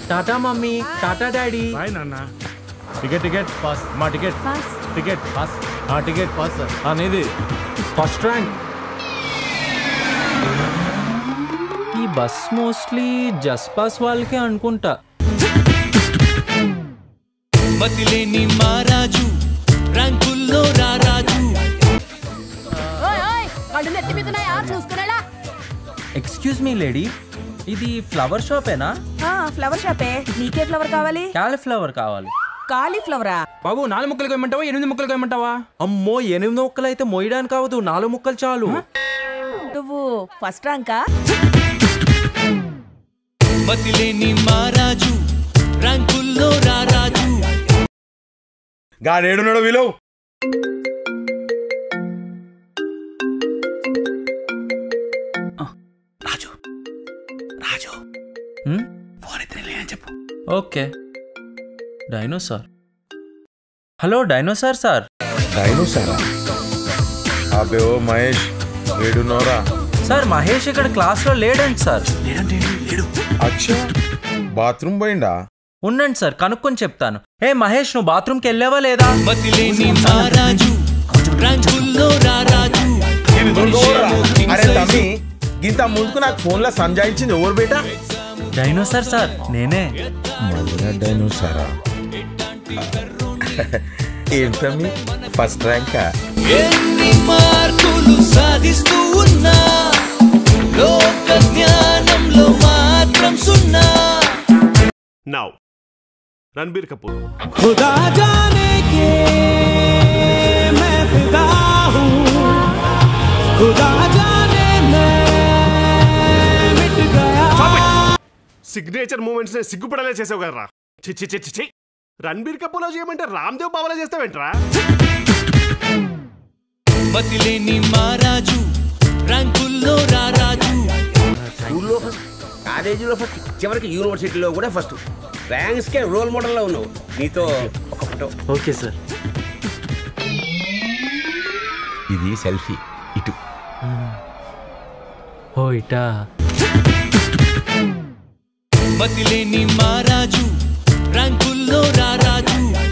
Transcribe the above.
Tata mummy tata daddy bye నాన్న ticket ticket pass మా ticket pass ticket pass ఆ ticket pass sir అనేది first rank ఈ bus mostly just pass వాళ్ళకే అనుకుంటా మతిలేని మారాజు ర్యాంకుల్లో రారాజు ఓయ్ ఓయ్ కళ్ళు నెత్తి మీద ఉన్నాయా చూసుకునేలా ఎక్స్క్యూజ్ మీ లేడీ ఇది ఫ్లవర్ షాపేనా ఆ, ఫ్లవర్ షాపే నీకే ఫ్లవర్ కావాలి క్యాలీఫ్లవర్ కావాలి కాలీఫ్లవరా బాబు నాలుగు ముక్కలు కొయ్యమంటావా ఎనిమిది ముక్కలు కొయ్యమంటావా అమ్మో ఎనిమిది ముక్కలు అయితే మొయ్యడానికి అవదు నాలుగు ముక్కలు చాలు నువ్వు ఫస్ట్ ర్యాంకా మతిలేని మారాజు ర్యాంకుల్లో రారాజు గాడేడున్నాడు విలువ రాజు రాజు హ్మ్? ఫోన్ ఎత్తిన అని చెప్పు okay dinosaur hello dinosaur sir డైనోసారా అబ్బే ఓ మహేష్ ఏడున్నోరా సార్ మహేష్ ఇక్కడ క్లాస్లో లేడండి సార్ లేడంటే లేడు అచ్చా బాత్రూమ్ పోయిండా ఉండండి సార్ కనుక్కొని చెప్తాను ఏ మహేష్ నువ్వు బాత్రూమ్కి వెళ్ళావా లేదా మతిలేని మారాజు ర్యాంకుల్లో రారాజు అరే తమ్మి గింత ముందుకు నాకు ఫోన్లో సంజాయించింది ఎవరు బేటా డైనోసార్ సార్ నేనే మధుర డైనోసారా ఏం తమ్మి ఫస్ట్ ర్యాంకా ఎన్ని మార్కులు సాధిస్తూ ఉన్నా లోక జ్ఞానంలో మాత్రం సున్నా నౌ రణబీర్ కపూర్ खुदा जाने के मैं फिदा हूँ खुदा जाने मैं मिट गया సిగ్నేచర్ మూమెంట్స్ ని సిగ్గుపడలే చేసావు కదరా చిచ్చి చిచ్చి చి రణబీర్ కపూర్లో చేయమంటే రామ్దేవ్ బాబాలో చేస్తావేంట్రా మతిలేని మారాజు ర్యాంకుల్లో రారాజు స్కూల్లో ఫస్ట్ కాలేజీలో ఫస్ట్ చివరికి యూనివర్సిటీలో కూడా ఫస్ట్ ర్యాంక్స్కే రోల్ మోడల్లో ఉన్నావు నీతో ఒక ఫోటో ఓకే సార్ ఇది సెల్ఫీ ఇటు ఓ ఇటా మతిలేని మారాజు ర్యాంకుల్లో రారాజు